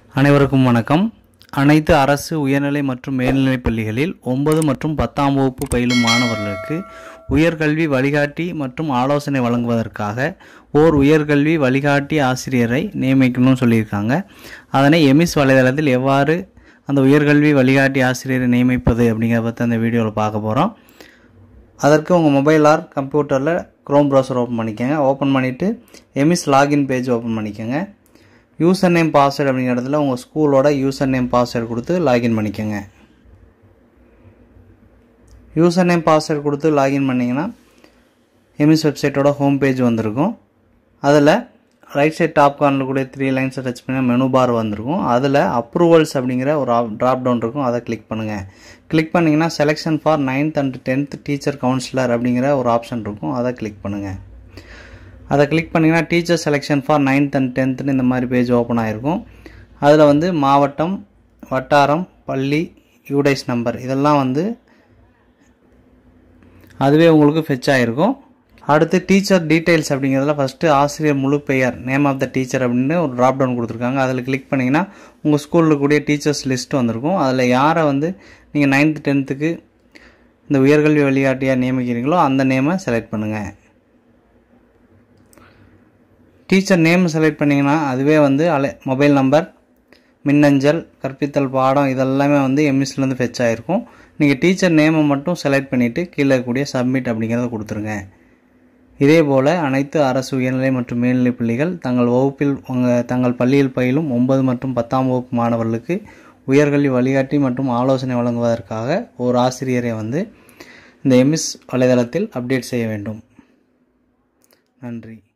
அனைவருக்கும் வணக்கம் அனைத்து அரசு உயர்நிலை மற்றும் மேல்நிலைப் பள்ளிகளில் ஒன்பது மற்றும் பத்தாம் வகுப்பு பயிலும் மாணவர்களுக்கு உயர்கல்வி வழிகாட்டி மற்றும் ஆலோசனை வழங்குவதற்காக ஓர் உயர்கல்வி வழிகாட்டி ஆசிரியரை நியமிக்கணும்னு சொல்லியிருக்காங்க அதனை எமிஸ் வலைதளத்தில் எவ்வாறு அந்த உயர்கல்வி வழிகாட்டி ஆசிரியரை நியமிப்பது அப்படிங்கிறத பற்றி அந்த வீடியோவில் பார்க்க போகிறோம் அதற்கு உங்கள் மொபைல் ஆர் கம்ப்யூட்டரில் க்ரோம் ப்ரௌசர் ஓப்பன் பண்ணிக்கோங்க ஓப்பன் பண்ணிவிட்டு எமிஸ் லாகின் பேஜ் ஓப்பன் பண்ணிக்கோங்க யூசர் நேம் பாஸ்வேர்டு அப்படிங்கிற இடத்துல உங்கள் ஸ்கூலோட யூசர் நேம் பாஸ்வேர்டு கொடுத்து லாகின் பண்ணிக்கோங்க யூசர் நேம் பாஸ்வேர்டு கொடுத்து லாகின் பண்ணிங்கன்னா எமிஸ் வெப்சைட்டோட ஹோம் பேஜ் வந்திருக்கும் அதில் ரைட் சைட் டாப் கார்னில் கூட த்ரீ லைன்ஸை டச் பண்ணி மெனு பார் வந்திருக்கும் அதில் அப்ரூவல்ஸ் அப்படிங்கிற ஒரு ட்ராப் டவுன் இருக்கும் அதை கிளிக் பண்ணுங்கள் கிளிக் பண்ணிங்கன்னா selection for ninth and tenth teacher counsellor அப்படிங்கிற ஒரு ஆப்ஷன் இருக்கும் அதை கிளிக் பண்ணுங்கள் அதை கிளிக் பண்ணிங்கன்னா teacher selection for ninth and டென்த்துன்னு இந்த மாதிரி பேஜ் ஓப்பன் ஆகிருக்கும் அதில் வந்து மாவட்டம் வட்டாரம் பள்ளி யூடைஸ் நம்பர் இதெல்லாம் வந்து அதுவே உங்களுக்கு ஃபெச் ஆகிருக்கும் அடுத்து டீச்சர் டீட்டெயில்ஸ் அப்படிங்கிறதுல ஃபஸ்ட்டு ஆசிரியர் முழு பெயர் நேம் ஆஃப் த டீச்சர் அப்படின்னு ஒரு ட்ராப் டவுன் கொடுத்துருக்காங்க அதில் கிளிக் பண்ணிங்கன்னா உங்கள் ஸ்கூலில் கூடிய டீச்சர்ஸ் லிஸ்ட் வந்திருக்கும் அதில் யாரை வந்து நீங்கள் நைன்த்து டென்த்துக்கு இந்த உயர்கல்வி வழிகாட்டியாக நியமிக்கிறீங்களோ அந்த நேமை செலக்ட் பண்ணுங்கள் டீச்சர் நேம் செலக்ட் பண்ணிங்கன்னா அதுவே வந்து அலை மொபைல் நம்பர் மின்னஞ்சல் கற்பித்தல் பாடம் இதெல்லாமே வந்து எம்எஸ்லேருந்து ஃபெச் ஆகிருக்கும் நீங்கள் டீச்சர் நேமை மட்டும் செலக்ட் பண்ணிவிட்டு கீழே இருக்கக்கூடிய சப்மிட் அப்படிங்கிறத கொடுத்துருங்க இதே போல் அனைத்து அரசு உயர்நிலை மற்றும் மேல்நிலைப் பள்ளிகள் தங்கள் வகுப்பில் உங்கள் தங்கள் பள்ளியில் பயிலும் ஒன்பது மற்றும் பத்தாம் வகுப்பு மாணவர்களுக்கு உயர்கல்வி வழிகாட்டி மற்றும் ஆலோசனை வழங்குவதற்காக ஒரு ஆசிரியரை வந்து இந்த எம்எஸ் வலைதளத்தில் அப்டேட் செய்ய வேண்டும் நன்றி